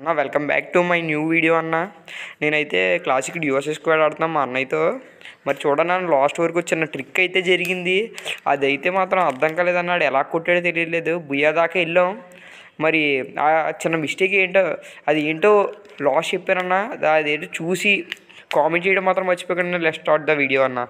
అన్న welcome back to my new video అన్న నేనైతే క్లాసిక్ డ్యూఎస్ఎస్ స్క్వాడ్ ఆడుతున్నాను మా అన్నయ్యతో మరి చూడన్న లాస్ట్ వరకు చిన్న ట్రిక్ అయితే జరిగింది అదైతే మాత్రం అర్థం కాలేదన్నాడు ఎలా కొట్టాడో తెలియలేదు బుయ్యా దాకా వెళ్ళాం మరి ఆ చిన్న మిస్టేక్ ఏంటో అది ఏంటో లాస్ చెప్పానన్న అదేంటో చూసి కామెంట్ చేయడం మాత్రం మర్చిపోకండి లెట్ స్టార్ట్ ద వీడియో అన్న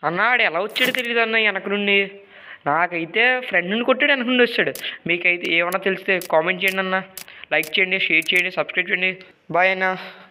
అన్న ఆడు ఎలా వచ్చాడో తెలియదు అన్న వెనక నుండి నాకైతే ఫ్రెండ్ నుండి కొట్టాడు వెనక నుండి వచ్చాడు మీకైతే ఏమన్నా తెలిస్తే కామెంట్ చేయండి అన్న లైక్ చేయండి షేర్ చేయండి సబ్స్క్రైబ్ చేయండి బాయ్ అన్న